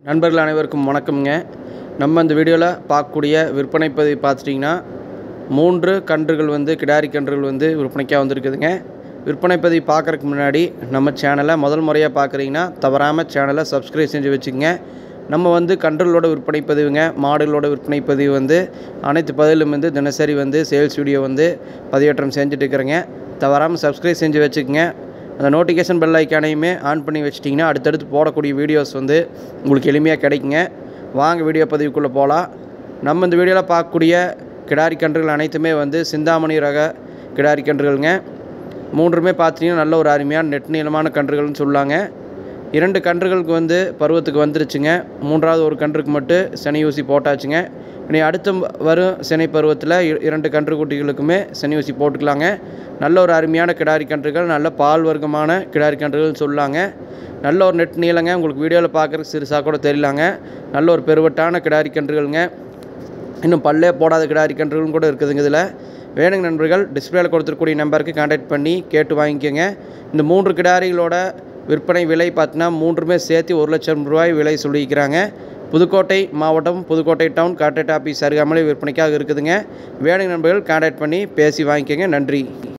நண்பர்கள் அனைவருக்கும் வணக்கம்ங்க நம்ம இந்த வீடியோவில் பார்க்கக்கூடிய விற்பனை பதிவு பார்த்துட்டிங்கன்னா மூன்று கன்றுகள் வந்து கிடாரி கன்றுகள் வந்து விற்பனைக்காக வந்திருக்குதுங்க விற்பனை பதிவு பார்க்குறதுக்கு முன்னாடி நம்ம சேனலை முதல் முறையாக பார்க்குறீங்கன்னா தவறாமல் சேனலை சப்ஸ்கிரைப் செஞ்சு வச்சுக்கோங்க நம்ம வந்து கன்றுகளோட விற்பனை பதிவுங்க மாடுகளோட விற்பனை பதிவு வந்து அனைத்து பதிலும் வந்து தினசரி வந்து சேல்ஸ் வீடியோ வந்து பதிவேற்றம் செஞ்சுட்டு இருக்கிறேங்க தவறாமல் சப்ஸ்கிரைப் செஞ்சு வச்சுக்கோங்க அந்த நோட்டிஃபிகேஷன் பெல் ஐக்கானையுமே ஆன் பண்ணி வச்சிட்டிங்கன்னா அடுத்தடுத்து போடக்கூடிய வீடியோஸ் வந்து உங்களுக்கு எளிமையாக கிடைக்குங்க வாங்க வீடியோ பதிவுக்குள்ளே போகலாம் நம்ம இந்த வீடியோவில் பார்க்கக்கூடிய கிடாரி கன்றுகள் அனைத்துமே வந்து சிந்தாமணி ரக கிடாரி கன்றுகள்ங்க மூன்றுமே பார்த்தீங்கன்னா நல்ல ஒரு அருமையான நெட் நீளமான கன்றுகள்னு சொல்லாங்க இரண்டு கன்றுகளுக்கு வந்து பருவத்துக்கு வந்துருச்சுங்க மூன்றாவது ஒரு கன்றுக்கு மட்டும் சனி ஊசி போட்டாச்சுங்க இனி அடுத்த வரும் சினை பருவத்தில் இ- இரண்டு கன்று குட்டிகளுக்குமே சனி ஊசி போட்டுக்கலாங்க நல்ல ஒரு அருமையான கிடாரி கன்றுகள் நல்ல பால் வர்க்கமான கிடாரி கன்றுகள்னு சொல்லாங்க நல்ல ஒரு நெட் நீளங்க உங்களுக்கு வீடியோவில் பார்க்குறதுக்கு சிறுசாக கூட தெரியலாங்க நல்ல ஒரு பெருவட்டான கிடாரி கன்றுகள்ங்க இன்னும் பல்லே போடாத கிடாரி கன்றுகளும் கூட இருக்குதுங்க இதில் வேணுங்க நண்பர்கள் டிஸ்பிளேல கொடுத்துருக்கூடிய நம்பருக்கு கான்டாக்ட் பண்ணி கேட்டு வாங்கிக்கோங்க இந்த மூன்று கிடாரிகளோட விற்பனை விலை பார்த்தீங்கன்னா மூன்றுமே சேர்த்து ஒரு லட்சம் ரூபாய் விலை சொல்லியிருக்கிறாங்க புதுக்கோட்டை மாவட்டம் புதுக்கோட்டை டவுன் கான்டாக்ட் ஆஃபீஸ் அருகாமலே விற்பனைக்காக இருக்குதுங்க வேணுங்க நண்பர்கள் கான்டாக்ட் பண்ணி பேசி வாங்கிக்கோங்க நன்றி